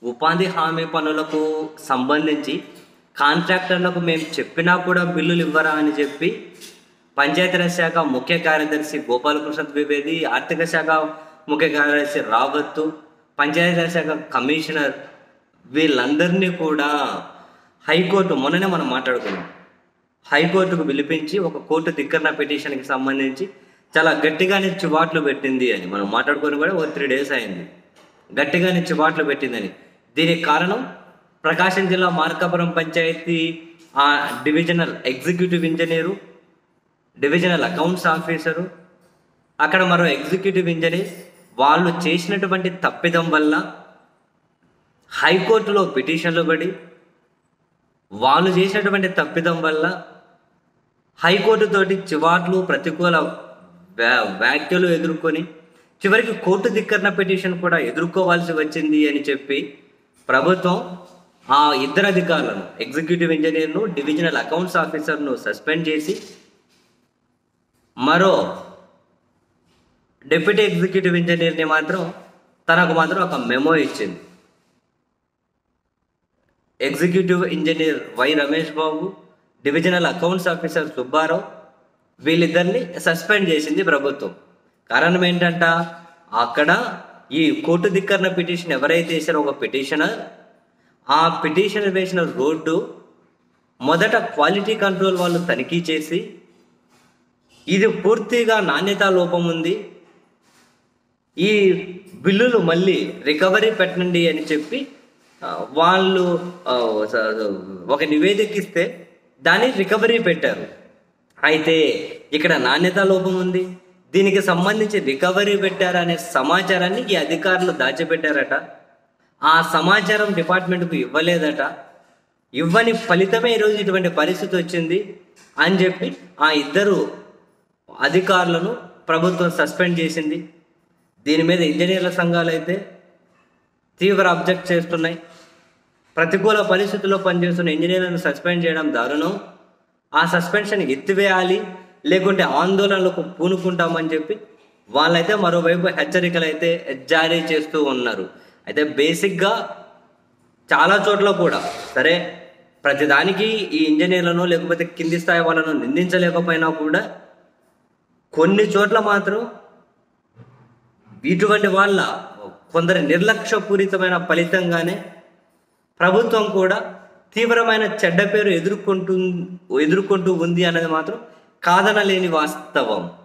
ఉపాధి హామీ పనులకు సంబంధించి కాంట్రాక్టర్లకు మేము చెప్పినా కూడా బిల్లులు ఇవ్వరా అని చెప్పి పంచాయతీరాజ్ శాఖ ముఖ్య కార్యదర్శి గోపాలకృష్ణ ద్వివేది ఆర్థిక శాఖ ముఖ్య కార్యదర్శి రావత్తు పంచాయతీరాజ్ శాఖ కమిషనర్ వీళ్ళందరినీ కూడా హైకోర్టు మొన్ననే మనం మాట్లాడుకున్నాం హైకోర్టుకు పిలిపించి ఒక కోర్టు ధిక్కరణ పిటిషన్కి సంబంధించి చాలా గట్టిగానే చివాట్లు పెట్టింది అని మనం మాట్లాడుకొని కూడా ఒక త్రీ డేస్ అయింది గట్టిగానే చివాట్లు పెట్టిందని దీనికి కారణం ప్రకాశం జిల్లా మార్కాపురం పంచాయతీ ఆ divisional executive engineer divisional accounts officer అక్కడ మరో ఎగ్జిక్యూటివ్ ఇంజనీర్ వాళ్ళు చేసినటువంటి తప్పిదం వల్ల హైకోర్టులో పిటిషన్లు పడి వాళ్ళు చేసినటువంటి తప్పిదం వల్ల హైకోర్టు తోటి చివాట్లు ప్రతికూల వ్యా- వ్యాఖ్యలు ఎదుర్కొని చివరికి కోర్టు ధిక్కరణ పిటిషన్ కూడా ఎదుర్కోవాల్సి వచ్చింది అని చెప్పి ప్రభుత్వం ఆ ఇద్దరు అధికారులను ఎగ్జిక్యూటివ్ ఇంజనీర్ను డివిజనల్ అకౌంట్స్ ఆఫీసర్ను సస్పెండ్ చేసి మరో డిప్యూటీ ఎగ్జిక్యూటివ్ ఇంజనీర్ని మాత్రం తనకు మాత్రం ఒక మెమో ఇచ్చింది executive engineer Y Ramesh Babu divisional accounts officer Subbarao వీళ్ళిద్దరిని సస్పెండ్ చేసింది ప్రభుత్వం కారణం ఏంటంట అక్కడ ఈ కోర్టు ధిక్కరణ పిటిషన్ ఎవరైతే వేసారో ఒక పిటిషనర్ ఆ పిటిషన్ వేసిన రోడ్డు మొదట క్వాలిటీ కంట్రోల్ వాళ్ళు తనిఖీ చేసి ఇది పూర్తిగా నాణ్యతా లోపం ఉంది ఈ బిల్లులు మళ్ళీ రికవరీ పెట్టండి అని చెప్పి ఆ, వాళ్ళు ఆ, స- ఒక నివేదిక ఇస్తే దాన్ని రికవరీ పెట్టారు అయితే ఇక్కడ నాణ్యతా లోపం ఉంది దీనికి సంబంధించి రికవరీ పెట్టారనే సమాచారాన్ని ఈ అధికారులు దాచిపెట్టారట ఆ సమాచారం డిపార్ట్మెంట్కు ఇవ్వలేదట ఇవ్వని ఫలితమే ఈరోజు ఇటువంటి పరిస్థితి వచ్చింది అని చెప్పి ఆ ఇద్దరు అధికారులను ప్రభుత్వం సస్పెండ్ చేసింది దీని మీద ఇంజనీర్ల సంఘాలు అయితే తీవ్ర అబ్జెక్ట్ చేస్తున్నాయి ప్రతికూల పరిస్థితుల్లో పనిచేస్తున్న ఇంజనీర్లను సస్పెండ్ చేయడం దారుణం ఆ సస్పెన్షన్ ఎత్తివేయాలి లేకుంటే ఆందోళనలకు పూనుకుంటామని చెప్పి వాళ్ళైతే మరోవైపు హెచ్చరికలు అయితే జారీ చేస్తూ ఉన్నారు అయితే బేసిక్గా చాలా చోట్ల కూడా సరే ప్రతిదానికి ఈ ఇంజనీర్లను లేకపోతే కింది స్థాయి వాళ్ళను నిందించలేకపోయినా కూడా కొన్ని చోట్ల మాత్రం ఇటువంటి వాళ్ళ కొందరి నిర్లక్ష్యపూరితమైన ఫలితంగానే ప్రభుత్వం కూడా తీవ్రమైన చెడ్డ పేరు ఎదుర్కొంటూ ఎదుర్కొంటూ ఉంది అనేది మాత్రం కాదనలేని వాస్తవం